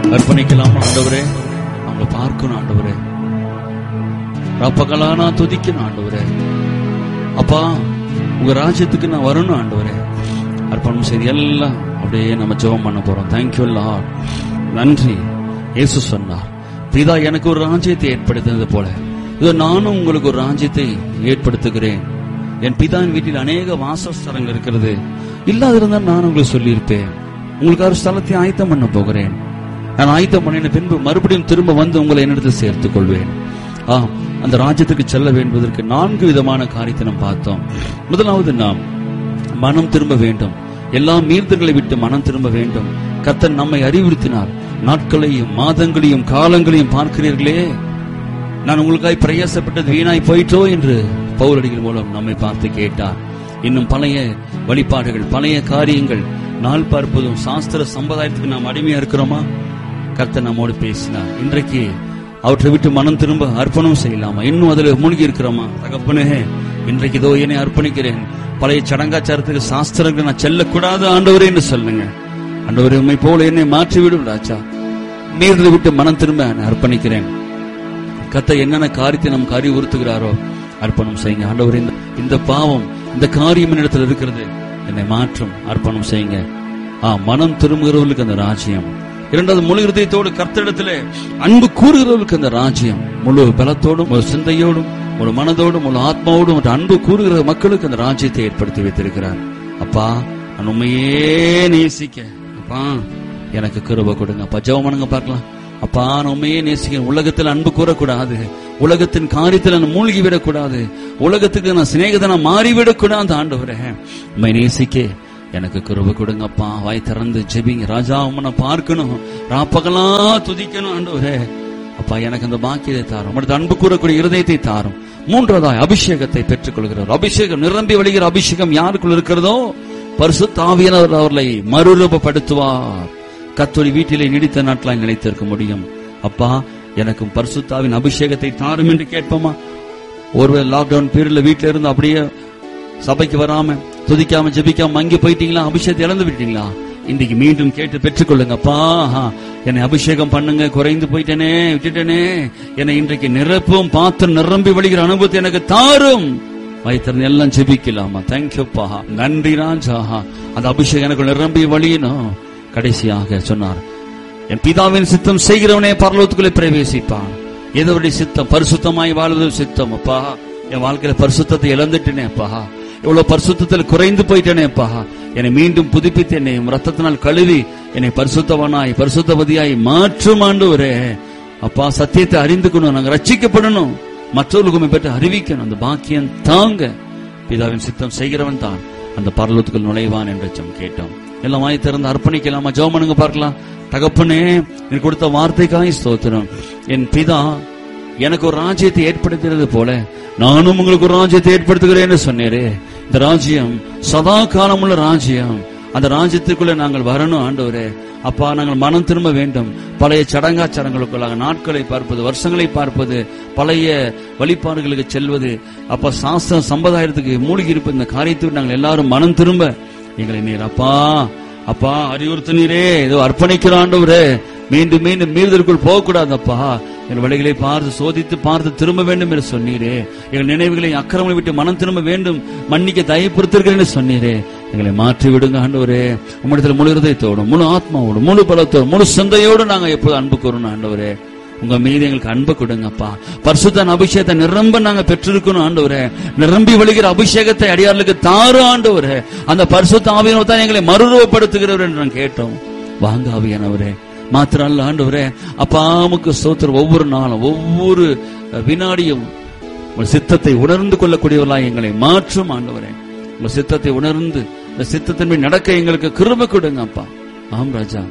அர்ப்பணிக்கலாம் ஆண்டவரே அவங்கள பார்க்கணும் ஆண்டவரே ரப்பகலா நான் துதிக்கணும் ஆண்டவரே அப்பா உங்க ராஜ்யத்துக்கு நான் வரணும் ஆண்டவரே அர்ப்பணம் செய்து எல்லாம் அப்படியே நம்ம ஜெபம் பண்ண போறோம் தேங்க்யூ லார்ட் நன்றி இயேசு சொன்னார் பிதா எனக்கு ஒரு ராஜ்யத்தை ஏற்படுத்தினது போல இதோ நானும் உங்களுக்கு ஒரு ராஜ்யத்தை ஏற்படுத்துகிறேன் என் பிதாவின் வீட்டில் அநேக வாசஸ்தலங்கள் இருக்கிறது இல்லாதிருந்தால் நான் உங்களுக்கு சொல்லியிருப்பேன் உங்களுக்கு ஒரு ஸ்தலத்தை ஆயத்தம் பண்ண போகிறேன் நான் ஆயத்தம் பண்ணின பின்பு மறுபடியும் திரும்ப வந்து உங்களை என்னிடத்தில் சேர்த்துக் கொள்வேன் ஆம் அந்த ராஜ்யத்துக்கு செல்ல வேண்டுவதற்கு நான்கு விதமான காரியத்தை நாம் பார்த்தோம் முதலாவது நாம் மனம் திரும்ப வேண்டும் எல்லா மீறுதல்களை விட்டு மனம் திரும்ப வேண்டும் கர்த்தர் நம்மை அறிவுறுத்தினார் நாட்களையும் மாதங்களையும் காலங்களையும் பார்க்கிறீர்களே நான் உங்களுக்காய் பிரயாசப்பட்டது வீணாய் போயிட்டோ என்று பௌரடிகள் மூலம் நம்மை பார்த்து கேட்டார் இன்னும் பழைய வழிபாடுகள் பழைய காரியங்கள் நாள் பார்ப்பதும் சாஸ்திர சம்பிரதாயத்துக்கு நாம் அடிமையா இருக்கிறோமா கர்த்தர் நம்மோடு பேசினார் இன்றைக்கு அவற்றை விட்டு மனம் திரும்ப அர்ப்பணம் செய்யலாமா இன்னும் அதுல மூழ்கி இருக்கிறோமா தகப்பனே இன்றைக்கு இதோ என்னை அர்ப்பணிக்கிறேன் பழைய சடங்காச்சாரத்துக்கு சாஸ்திரங்கள் நான் செல்லக்கூடாது ஆண்டவரே என்று சொல்லுங்க ஆண்டவரே உண்மை போல என்னை மாற்றிவிடும் ராஜா நீர்களை விட்டு மனம் திரும்ப நான் அர்ப்பணிக்கிறேன் கத்த என்னென்ன காரியத்தை நமக்கு அறிவுறுத்துகிறாரோ அர்ப்பணம் செய்யுங்க ஆண்டவர் இந்த இந்த பாவம் இந்த காரியம் என்னிடத்தில் இருக்கிறது என்னை மாற்றும் அர்ப்பணம் செய்யுங்க ஆ மனம் திரும்புகிறவர்களுக்கு அந்த ராஜ்யம் இரண்டாவது முழு இருதயத்தோடு கர்த்தரிடத்திலே அன்பு கூறுகிறவர்களுக்கு அந்த ராஜ்யம் முழு பலத்தோடும் முழு சிந்தையோடும் முழு மனதோடும் முழு ஆத்மாவோடும் மற்றும் அன்பு கூறுகிற மக்களுக்கு அந்த ராஜ்யத்தை ஏற்படுத்தி வைத்திருக்கிறார் அப்பா நான் உண்மையே நேசிக்க அப்பா எனக்கு கிருப கொடுங்க அப்பா ஜெபம் பண்ணுங்க பார்க்கலாம் அப்பா நான் உண்மையே நேசிக்கிறேன் உலகத்தில் அன்பு கூறக்கூடாது உலகத்தின் காரியத்தில் நான் மூழ்கி விடக்கூடாது உலகத்துக்கு நான் சிநேகிதனா மாறிவிடக்கூடாது ஆண்டவரே உண்மை நேசிக்க எனக்கு கிருப கொடுங்கப்பா வாய் திறந்து ஜெபிங்க ராஜா உன்னை பார்க்கணும் ராப்பகலா துதிக்கணும் ஆண்டவரே அப்பா எனக்கு அந்த பாக்கியத்தை தாரும் அடுத்து அன்பு கூறக்கூடிய இருதயத்தை தாரும் மூன்றாவதாய் அபிஷேகத்தை பெற்றுக் கொள்கிறார் அபிஷேகம் நிரம்பி வழிகிற அபிஷேகம் யாருக்குள் இருக்கிறதோ பரிசுத்தாவியனர் அவர்களை மறுரூபப்படுத்துவார் கத்தோலி வீட்டிலே நீடித்த நாட்களாய் நிலைத்திருக்க முடியும் அப்பா எனக்கும் பரிசுத்தாவின் அபிஷேகத்தை தாரும் என்று கேட்போமா ஒருவேளை லாக்டவுன் பீரியட்ல வீட்டில இருந்து அப்படியே சபைக்கு வராம துதிக்காம ஜெபிக்காம அங்கே போயிட்டீங்களா அபிஷேகத்தை இழந்து விட்டீங்களா இன்னைக்கு மீண்டும் கேட்டு பெற்றுக்கொள்ளுங்கப்பா என்னை அபிஷேகம் பண்ணுங்க குறைந்து போயிட்டேனே விட்டுட்டேனே என்னை இன்றைக்கு நிரப்பும் பாத்திரம் நிரம்பி வழிகிற அனுபவத்தை எனக்கு தாரும் வைத்திருந்த எல்லாம் ஜெபிக்கலாமா தேங்க்யூப்பா நன்றி ராஜாஹா அந்த அபிஷேகம் எனக்கு நிரம்பி வழியணும் கடைசியாக சொன்னார் என் பிதாவின் சித்தம் செய்கிறவனே பரலோகத்துக்குள்ளே பிரவேசிப்பான் எதோடைய சித்தம் பரிசுத்தமாய் வாழ்வது சித்தம் அப்பா என் வாழ்க்கையில பரிசுத்தத்தை இழந்துட்டேனே அப்பா இவ்வளவு பரிசுத்தத்தில் குறைந்து போயிட்டேனே அப்பா என்னை மீண்டும் புதுப்பித்து என்னை ரத்தத்தினால் கழுவி என்னை பரிசுத்தவனாய் பரிசுத்தவதியாய் மாற்றும் ஆண்டவரே அப்பா சத்தியத்தை அறிந்துக்கணும் நாங்க ரட்சிக்கப்படணும் மற்றவர்களுக்கு பெற்று அறிவிக்கணும் அந்த பாக்கியம் தாங்க பிதாவின் சித்தம் செய்கிறவன் தான் அந்த பரலோகத்துக்குள் நுழைவான் என்று ஜெபம் கேட்டோம் எல்லாம் வாய் திறந்து அர்ப்பணிக்கலாமா ஜெபம் பண்ணுங்க பார்க்கலாம் தகப்பனே எனக்கு கொடுத்த வார்த்தைக்காய் ஸ்தோத்திரம் என் பிதா எனக்கு ஒரு ராஜ்யத்தை ஏற்படுத்தினது போல நானும் உங்களுக்கு ஒரு ராஜ்யத்தை ஏற்படுத்துகிறேன்னு சொன்னேரே இந்த ராஜ்யம் சதா காலமுள்ள ராஜ்யம் அந்த ராஜ்யத்துக்குள்ள நாங்கள் வரணும் ஆண்டவரே அப்பா நாங்கள் மனம் திரும்ப வேண்டும் பழைய சடங்காச்சாரங்களுக்குள்ளாக நாட்களை பார்ப்பது வருஷங்களை பார்ப்பது பழைய வழிபாடுகளுக்கு செல்வது அப்பா சாஸ்திர சம்பிரதாயத்துக்கு மூழ்கி இருப்பது இந்த காரியத்துக்கு நாங்கள் எல்லாரும் மனம் திரும்ப எங்களை நீர் அப்பா அப்பா அறிவுறுத்தினீரே ஏதோ அர்ப்பணிக்கிற ஆண்டவரே மீண்டும் மீண்டும் மீறுதலுக்குள் போகக்கூடாதப்பா எங்கள் வழிகளை பார்த்து சோதித்து பார்த்து திரும்ப வேண்டும் என்று சொன்னீரே எங்கள் நினைவுகளை அக்கிரமங்களை விட்டு மனம் திரும்ப வேண்டும் மன்னிக்க தயப்படுத்திருக்கிறேன் சொன்னீரே எங்களை மாற்றி விடுங்க ஆண்டவரே உம்மிடத்தில் முழு இருதயத்தோடும் முழு ஆத்மாவோடும் முழு பலத்தோடும் முழு சிந்தையோடு நாங்க எப்போது அன்பு கூறணும் ஆண்டவரே உங்க மீது எங்களுக்கு அன்பு கொடுங்கப்பா பரிசுத்தன் அபிஷேகத்தை நிரம்ப நாங்க பெற்றிருக்கணும் ஆண்டவரே நிரம்பி வழிகிற அபிஷேகத்தை அடியார்களுக்கு தாரு ஆண்டவரே அந்த பரிசுத்த ஆவியனோ தான் எங்களை மறுரூபப்படுத்துகிறவர் என்று நான் கேட்டோம் வாங்க ஆவியானவரே மாத்திரம் அல்ல ஆண்டவரே அப்பாமுக்கு ஸ்தோத்திரம் ஒவ்வொரு நாளும் ஒவ்வொரு வினாடியும் உங்கள் சித்தத்தை உணர்ந்து கொள்ளக்கூடியவர்களாய் எங்களை மாற்றும் ஆண்டவரே உங்கள் சித்தத்தை உணர்ந்து இந்த சித்தத்தின் நடக்க எங்களுக்கு கிருப கொடுங்க அப்பா ஆம் ராஜா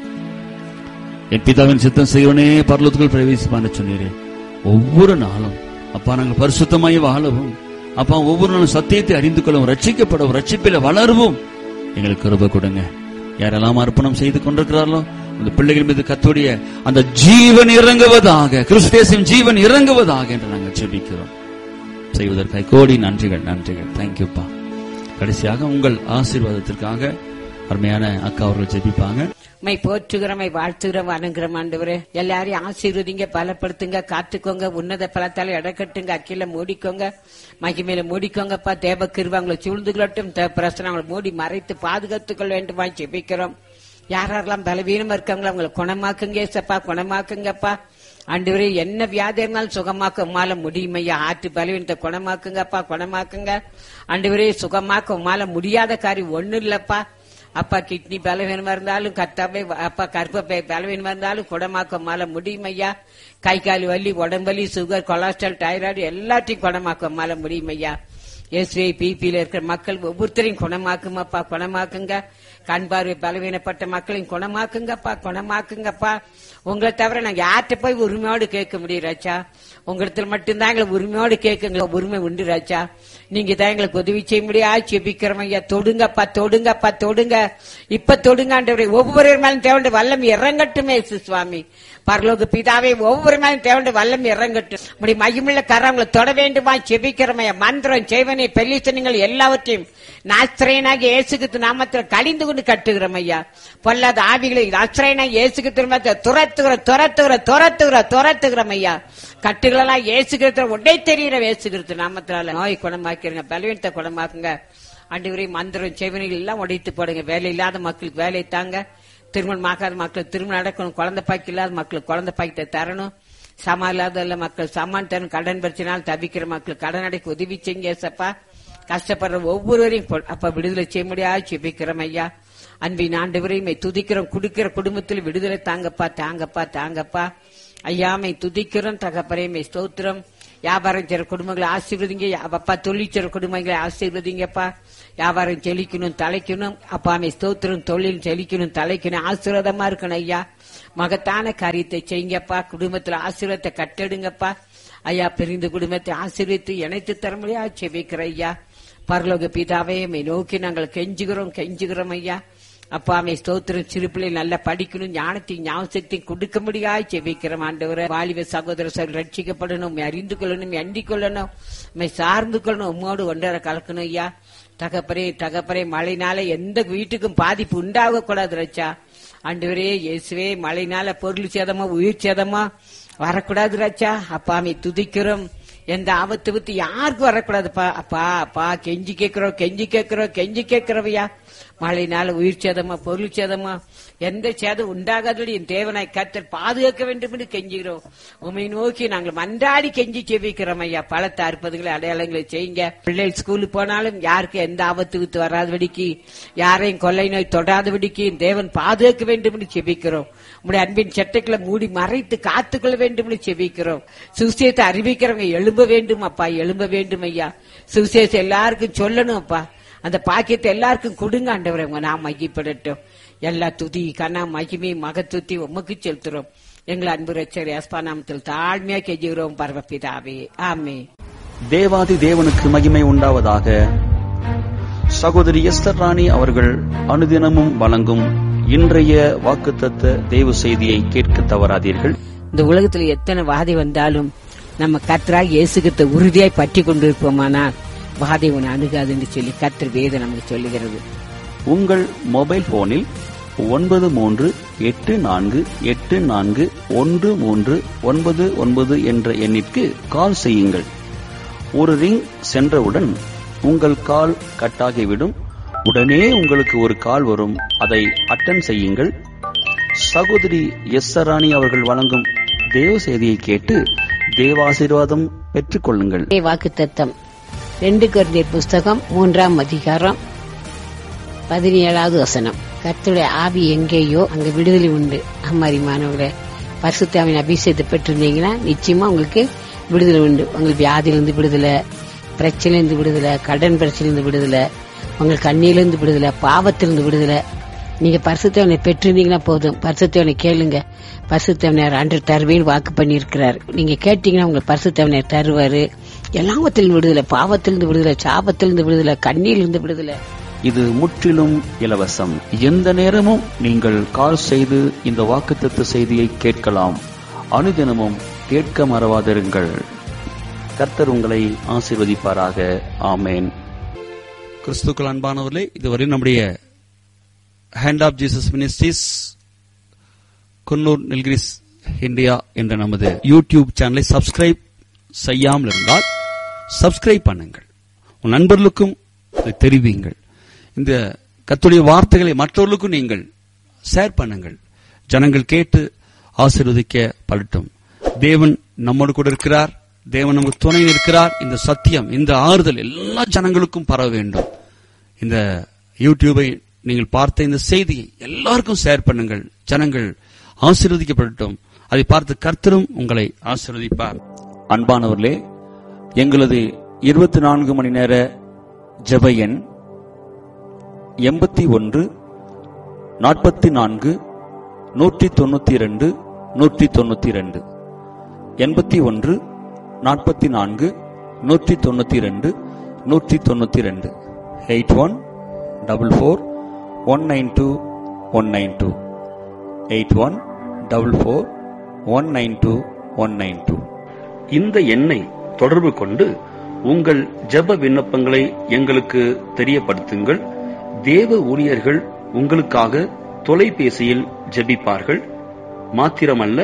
என் பிதாவின் சித்தம் செய்வனே பரலத்துக்குள் பிரவேசிப்பான்னு சொன்னீரே ஒவ்வொரு நாளும் அப்பா நாங்கள் பரிசுத்தமாய் வாழவும் அப்பா ஒவ்வொரு நாளும் சத்தியத்தை அறிந்து கொள்ளவும் ரட்சிக்கப்படவும் ரட்சிப்பில வளரவும் எங்களுக்கு கிருப கொடுங்க யாரெல்லாம் அர்ப்பணம் செய்து கொண்டிருக்கிறார்களோ அந்த பிள்ளைகள் மீது கத்துடைய அந்த ஜீவன் இறங்குவதாக கிறிஸ்தேசின் ஜீவன் இறங்குவதாக என்று நாங்கள் ஜெபிக்கிறோம் செய்வதற்காக கோடி நன்றிகள் நன்றிகள் தேங்க்யூப்பா கடைசியாக உங்கள் ஆசீர்வாதத்திற்காக அருமையான அக்கா அவர்கள் ஜெபிப்பாங்க மை போற்றுகிறமை வாழ்த்துகிறோம் வணங்குறோம் ஆண்டவரே எல்லாரையும் ஆசீர்வதிங்க பலப்படுத்துங்க காத்துக்கோங்க உன்னத பலத்தால இடக்கட்டுங்க அக்கில மூடிக்கோங்க மகிமையில மூடிக்கோங்கப்பா தேவ கிருவாங்களை சூழ்ந்துகளட்டும் பிரச்சனை அவங்களை மூடி மறைத்து பாதுகாத்துக்கொள்ள வேண்டுமா ஜெபிக்கிறோம் யாரெல்லாம் பலவீனமா இருக்காங்களோ அவங்களை குணமாக்குங்க ஏசப்பா குணமாக்குங்கப்பா ஆண்டவரே என்ன வியாதி இருந்தாலும் சுகமாக்க உமால முடியுமையா ஆற்று பலவீனத்தை குணமாக்குங்கப்பா குணமாக்குங்க ஆண்டவரே சுகமாக்க உமால முடியாத காரியம் ஒண்ணு இல்லப்பா அப்பா கிட்னி பலவீனமா இருந்தாலும் கத்தாவே அப்பா கற்பப்பை பலவீனமா இருந்தாலும் குணமாக்க உமால முடியுமையா கை கால் வலி உடம்பலி சுகர் கொலஸ்ட்ரால் டைராய்டு எல்லாத்தையும் குணமாக்க உமால முடியுமையா எஸ்ஐ பிபியில இருக்கிற மக்கள் ஒவ்வொருத்தரையும் குணமாக்குமாப்பா குணமாக்குங்க கண் பார்வை பலவீனப்பட்ட மக்களையும் குணமாக்குங்கப்பா குணமாக்குங்கப்பா உங்களை தவிர நாங்க யார்கிட்ட போய் உரிமையோடு கேட்க முடியும் ராச்சா உங்களிடத்துல மட்டும்தான் எங்களை உரிமையோடு கேட்குங்க உரிமை உண்டு ராச்சா நீங்க தான் எங்களுக்கு உதவி செய்ய முடியா செபிக்கிறோம் ஐயா தொடுங்கப்பா தொடுங்கப்பா தொடுங்க இப்ப தொடுங்காண்டவரை ஒவ்வொரு மேலும் தேவண்ட வல்லம் இறங்கட்டுமே இயேசு சுவாமி பரலோக பிதாவே ஒவ்வொரு மேலும் தேவண்ட வல்லம் இறங்கட்டும் முடி மகிமுள்ள கரங்களை தொட வேண்டுமா செபிக்கிறமையா மந்திரம் செய்வனை பெல்லிசனங்கள் எல்லாவற்றையும் நாஸ்திரையனாக இயேசுக்கு நாமத்தில் கடிந்து கொண்டு கட்டுகிறோம் ஐயா பொல்லாத ஆவிகளை நாஸ்திரையனாக இயேசுக்கு திரும்ப துரத்துகிற துரத்துகிற துரத்துகிற துரத்துகிறோம் ஐயா கட்டுகளெல்லாம் இயேசுகிறது உடை தெரிகிற இயேசுகிறது நாமத்தினால நோய் குணமாக்கிறங்க பலவீனத்தை குணமாக்குங்க அன்றுவரை மந்திரம் செவனிகள் எல்லாம் உடைத்து போடுங்க வேலை இல்லாத மக்களுக்கு வேலை தாங்க திருமணம் ஆகாத மக்களுக்கு திருமணம் நடக்கணும் குழந்தை பாக்கி இல்லாத மக்களுக்கு குழந்தை பாக்கத்தை தரணும் சமா இல்லாத மக்கள் சமான் தரணும் கடன் பிரச்சனால் தவிக்கிற மக்கள் கடன் அடைக்க உதவி செய்யுங்க ஏசப்பா கஷ்டப்படுற ஒவ்வொருவரையும் கொ- அப்ப விடுதலை செய்ய முடியாது செபிக்கிறோம் ஐயா அன்பின் ஆண்டவரையும் துதிக்கிறோம் குடிக்கிற குடும்பத்தில் விடுதலை தாங்கப்பா தாங்கப்பா தாங்கப்பா ஐயாமை துதிக்கிறோம் தகப்பரையுமே ஸ்தோத்திரம் வியாபாரம் செய்ற குடும்பங்களை ஆசீர்வதிங்க அப்பா தொழில் செய்ற குடும்பங்களை ஆசீர்வதிங்கப்பா வியாபாரம் செழிக்கணும் தலைக்கணும் அப்பாமை ஸ்தோத்திரம் தொழில் செழிக்கணும் தலைக்கணும் ஆசீர்வாதமா இருக்கணும் ஐயா மகத்தான காரியத்தை செய்யுங்கப்பா குடும்பத்துல ஆசீர்வாதத்தை கட்டெடுங்கப்பா ஐயா பிரிந்த குடும்பத்தை ஆசீர்வித்து இணைத்து தர முடியாது செபிக்கிற ஐயா பரலோக பிதாவே மை நோக்கி நாங்கள் கெஞ்சுகிறோம் கெஞ்சுகிறோம் ஐயா அப்பா அமை ஸ்தோத்திரம் சிறு பிள்ளை நல்லா படிக்கணும் ஞானத்தையும் ஞாபகத்தையும் கொடுக்க முடியாது செபிக்கிறோம் ஆண்டவரை வாலிப சகோதர சார் ரட்சிக்கப்படணும் உம்மை அறிந்து கொள்ளணும் உம்மை அண்டிக் கொள்ளணும் உண்மை சார்ந்து கொள்ளணும் உம்மோடு ஒன்றரை கலக்கணும் ஐயா தகப்பரே தகப்பரே மழைனால எந்த வீட்டுக்கும் பாதிப்பு உண்டாக கூடாது ரச்சா ஆண்டவரே இயேசுவே மழைனால பொருள் சேதமா உயிர் சேதமா வரக்கூடாது ராச்சா அப்பாமை துதிக்கிறோம் எந்த ஆபத்து வித்து யாருக்கும் வரக்கூடாதுப்பா அப்பா அப்பா கெஞ்சி கேட்கிறோம் கெஞ்சி கேட்கிறோம் கெஞ்சி கேட்கிறவையா மழைனால உயிர் சேதமா பொருள் சேதமா எந்த சேதம் உண்டாகாதபடி என் தேவனாய் கத்தர் பாதுகாக்க வேண்டும் என்று கெஞ்சுகிறோம் உமை நோக்கி நாங்கள் மன்றாடி கெஞ்சி செவிக்கிறோம் ஐயா பலத்த அற்புதங்களை அடையாளங்களை செய்யுங்க பிள்ளைகள் ஸ்கூலுக்கு போனாலும் யாருக்கு எந்த ஆபத்து வித்து வராதபடிக்கு யாரையும் கொள்ளை நோய் தொடாதபடிக்கு என் தேவன் பாதுகாக்க வேண்டும் என்று செபிக்கிறோம் உங்களுடைய அன்பின் சட்டைகளை மூடி மறைத்து காத்துக்கொள்ள வேண்டும் என்று செபிக்கிறோம் சுவிசேஷத்தை அறிவிக்கிறவங்க எழும்ப வேண்டும் அப்பா எழும்ப வேண்டும் ஐயா சுவிசேஷம் எல்லாருக்கும் சொல்லணும் அப்பா அந்த பாக்கியத்தை எல்லாருக்கும் கொடுங்க ஆண்டவரை உங்க நாம் மகிப்படட்டும் எல்லா துதி கனா மகிமை மகத்துத்தி உமக்கு செலுத்துறோம் எங்கள் அன்பு ரச்சர் யாஸ்பா நாமத்தில் தாழ்மையா கெஞ்சுகிறோம் பரமபிதாவே ஆமே தேவாதி தேவனுக்கு மகிமை உண்டாவதாக சகோதரி எஸ்தர் ராணி அவர்கள் அனுதினமும் வழங்கும் இன்றைய வாக்குத்தத்த தேவ செய்தியை கேட்க தவறாதீர்கள் இந்த உலகத்துல எத்தனை வாதை வந்தாலும் நம்ம கத்தராக இயேசுகிட்ட உறுதியாய் பற்றி கொண்டிருப்போமானால் வாதை உன்னை அணுகாதுன்னு சொல்லி கத்தர் வேதம் நமக்கு சொல்லுகிறது உங்கள் மொபைல் போனில் ஒன்பது மூன்று எட்டு நான்கு எட்டு நான்கு ஒன்று மூன்று ஒன்பது ஒன்பது என்ற எண்ணிற்கு கால் செய்யுங்கள் ஒரு ரிங் சென்றவுடன் உங்கள் கால் கட்டாகிவிடும் உடனே உங்களுக்கு ஒரு கால் வரும் அதை அட்டன் செய்யுங்கள் சகோதரி எஸ் ராணி அவர்கள் வழங்கும் தேவ செய்தியை கேட்டு தேவாசீர்வாதம் பெற்றுக்கொள்ளுங்கள் வாக்கு தத்தம் ரெண்டு குழந்தையர் புஸ்தகம் மூன்றாம் அதிகாரம் பதினேழாவது வசனம் கர்த்தருடைய ஆவி எங்கேயோ அங்க விடுதலை உண்டு அம்மாரிமானவர்களே பரிசுத்தாவின் அபிஷேகத்தை பெற்றிருந்தீங்கன்னா நிச்சயமா உங்களுக்கு விடுதலை உண்டு உங்களுக்கு வியாதியிலிருந்து விடுதலை பிரச்சனையிலிருந்து விடுதலை கடன் பிரச்சனையிலிருந்து விடுதலை உங்களுக்கு கண்ணியிலிருந்து விடுதலை பாவத்திலிருந்து விடுதலை நீங்க பரிசுத்தவனை பெற்றிருந்தீங்கன்னா போதும் பரிசுத்தவனை கேளுங்க பரிசுத்தவனர் அன்று தருவேன்னு வாக்கு பண்ணியிருக்கிறார் நீங்க கேட்டீங்கன்னா உங்களுக்கு பரிசுத்தவனர் தருவாரு எல்லாவத்திலிருந்து விடுதலை பாவத்திலிருந்து விடுதலை சாபத்திலிருந்து விடுதலை கண்ணியிலிருந்து விடுதலை இது முற்றிலும் இலவசம் எந்த நேரமும் நீங்கள் கால் செய்து இந்த வாக்குத்தத்த செய்தியை கேட்கலாம் அனுதினமும் கேட்க மறவாதிருங்கள் கர்த்தர் உங்களை ஆசீர்வதிப்பாராக ஆமேன் கிறிஸ்துக்கள் அன்பானவர்களே இதுவரை நம்முடைய hand of Jesus ministries Coonoor Nilgiris India என்ற நமது யூடியூப் சேனலை சப்ஸ்கிரைப் செய்யாமல் இருந்தால் சப்ஸ்கிரைப் பண்ணுங்கள் உன் நண்பர்களுக்கும் இதை தெரிவியுங்கள் இந்த கத்துடைய வார்த்தைகளை மற்றவர்களுக்கும் நீங்கள் ஷேர் பண்ணுங்கள் ஜனங்கள் கேட்டு ஆசீர்வதிக்க படட்டும் தேவன் நம்மோடு கூட இருக்கிறார் தேவன் நமக்கு துணை இருக்கிறார் இந்த சத்தியம் இந்த ஆறுதல் எல்லா ஜனங்களுக்கும் பரவ வேண்டும் இந்த யூடியூபை நீங்கள் பார்த்த இந்த செய்தியை எல்லாருக்கும் ஷேர் பண்ணுங்கள் ஜனங்கள் ஆசீர்வதிக்கப்படட்டும் அதை பார்த்து கர்த்தரும் உங்களை ஆசீர்வதிப்பார் அன்பானவர்களே எங்களது இருபத்தி நான்கு மணி நேர ஜெப எண் எண்பத்தி ஒன்று நாற்பத்தி நான்கு நூற்றி தொண்ணூத்தி இரண்டு நூற்றி தொண்ணூத்தி இரண்டு எண்பத்தி ஒன்று நாற்பத்தி நான்கு நூற்றி தொண்ணூத்தி இரண்டு நூற்றி தொண்ணூத்தி இரண்டு eight one double four one nine two one nine two eight one double four one nine two one nine two இந்த எண்ணை தொடர்பு கொண்டு உங்கள் ஜெப விண்ணப்பங்களை எங்களுக்கு தெரியப்படுத்துங்கள் தேவ ஊழியர்கள் உங்களுக்காக தொலைபேசியில் ஜெபிப்பார்கள் மாத்திரமல்ல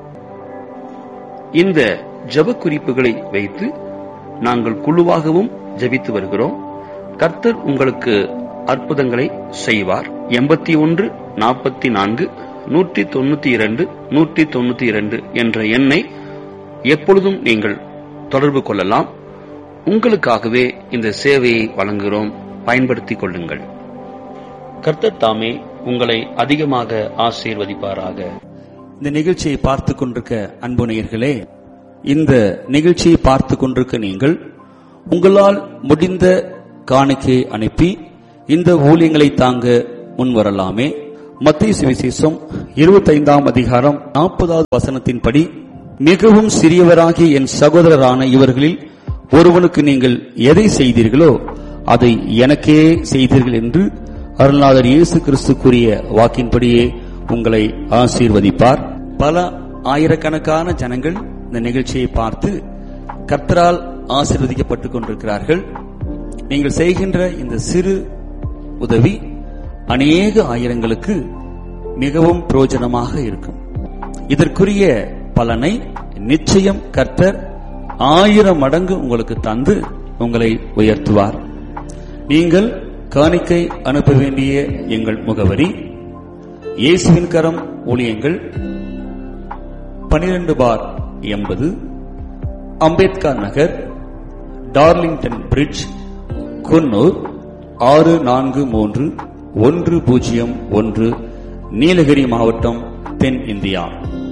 இந்த ஜெப குறிப்புகளை வைத்து நாங்கள் குழுவாகவும் ஜெபித்து வருகிறோம் கர்த்தர் உங்களுக்கு அற்புதங்களை செய்வார் எண்பத்தி ஒன்று நாற்பத்தி நான்கு நூற்றி தொண்ணூத்தி இரண்டு நூற்றி தொண்ணூத்தி இரண்டு என்ற எண்ணை எப்பொழுதும் நீங்கள் தொடர்பு கொள்ளலாம் உங்களுக்காகவே இந்த சேவையை வழங்குகிறோம் பயன்படுத்திக் கொள்ளுங்கள் கர்த்தர் தாமே உங்களை அதிகமாக ஆசீர்வதிப்பாராக இந்த நிகழ்ச்சியை பார்த்து கொண்டிருக்க அன்பு நேயர்களே இந்த நிகழ்ச்சியை பார்த்து கொண்டிருக்க நீங்கள் உங்களால் முடிந்த காணிக்கையை அனுப்பி இந்த ஊழியங்களை தாங்க முன்வரலாமே மத்திய சுவிசேஷம் இருபத்தைந்தாம் அதிகாரம் நாற்பதாவது வசனத்தின்படி மிகவும் சிறியவராகிய என் சகோதரரான இவர்களில் ஒருவனுக்கு நீங்கள் எதை செய்தீர்களோ அதை எனக்கே செய்தீர்கள் என்று அருள்நாதர் இயேசு கிறிஸ்து கூறிய வாக்கின்படியே உங்களை ஆசீர்வதிப்பார் பல ஆயிரக்கணக்கான ஜனங்கள் இந்த நிகழ்ச்சியை பார்த்து கர்த்தரால் ஆசீர்வதிக்கப்பட்டுக் கொண்டிருக்கிறார்கள் நீங்கள் செய்கின்ற இந்த சிறு உதவி அநேக ஆயிரங்களுக்கு மிகவும் பிரயோஜனமாக இருக்கும் இதற்குரிய பலனை நிச்சயம் கர்த்தர் ஆயிரம் மடங்கு உங்களுக்கு தந்து உங்களை உயர்த்துவார் நீங்கள் காணிக்கை அனுப்ப வேண்டிய எங்கள் முகவரி இயேசுவின் கரம் ஊழியங்கள் பனிரெண்டு பார் எண்பது அம்பேத்கர் நகர் டார்லிங்டன் பிரிட்ஜ் குன்னூர் ஆறு நான்கு மூன்று ஒன்று பூஜ்ஜியம் ஒன்று நீலகிரி மாவட்டம் தென் India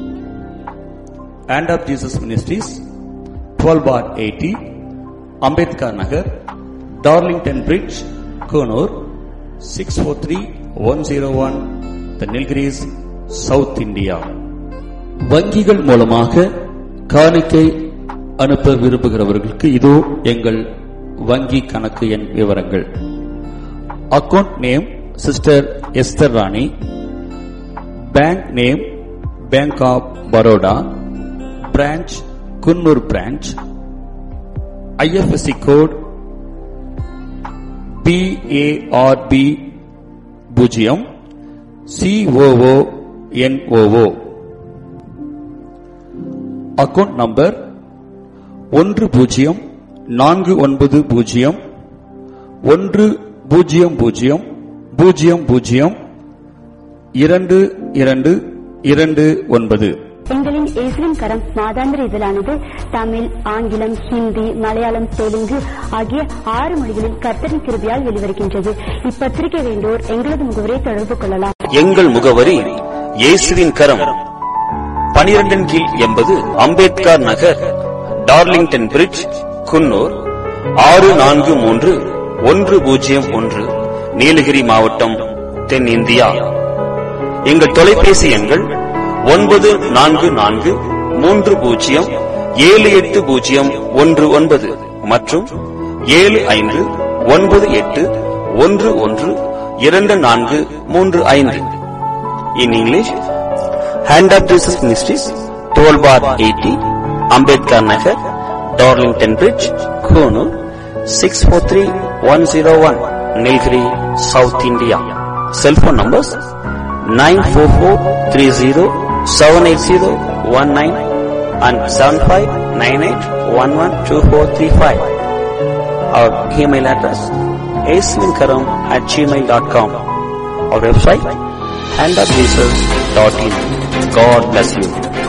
and of Jesus ministries twelve bar eighty Ambedkar Nagar Darlington bridge Coonoor six four three one zero one the Nilgiris south India வங்கிகள் மூலமாக காணிக்கை அனுப்ப விரும்புகிறவர்களுக்கு இதோ எங்கள் வங்கி கணக்கு எண் விவரங்கள் account name sister Esther Rani bank name bank of Baroda branch Coonoor branch IFSC code BARB பூஜ்ஜியம் சிஓஓ என்ஓஓ அக்கவுண்ட் நம்பர் ஒன்று பூஜ்ஜியம் நான்கு ஒன்பது பூஜ்ஜியம் ஒன்று பூஜ்ஜியம் பூஜ்ஜியம் பூஜ்ஜியம் பூஜ்ஜியம் இரண்டு இரண்டு இரண்டு ஒன்பது எங்களின் இஸ்லிம் கரம் மாதாந்திர இதழானது தமிழ் ஆங்கிலம் ஹிந்தி மலையாளம் தெலுங்கு ஆகிய ஆறு மொழிகளில் கர்த்தரின் கிருபியால் வெளிவருகின்றது இப்பத்திரிகை வேண்டோர் எங்களது முகவரை தொடர்பு கொள்ளலாம் எங்கள் முகவரி இயேசுவின் கரம் பனிரெண்டின் கீழ் எண்பது அம்பேத்கர் நகர் டார்லிங்டன் பிரிட்ஜ் குன்னூர் ஆறு நான்கு மூன்று ஒன்று பூஜ்ஜியம் ஒன்று நீலகிரி மாவட்டம் தென்னிந்தியா எங்கள் தொலைபேசி எண்கள் ஒன்பது நான்கு நான்கு மூன்று பூஜ்ஜியம் ஏழு எட்டு பூஜ்ஜியம் ஒன்று ஒன்பது மற்றும் ஏழு ஐந்து ஒன்பது எட்டு ஒன்று ஒன்று இரண்டு நான்கு மூன்று ஐந்து in English hand of Jesus ministries twelve bar eighty Ambedkar Nagar Darlington bridge Coonoor six four three one zero one Nilgiri south India cellphone numbers nine four four three zero 78019 and 7598112435. Our email address aswinkaram at gmail.com. Our website handofjesus.in. God bless you.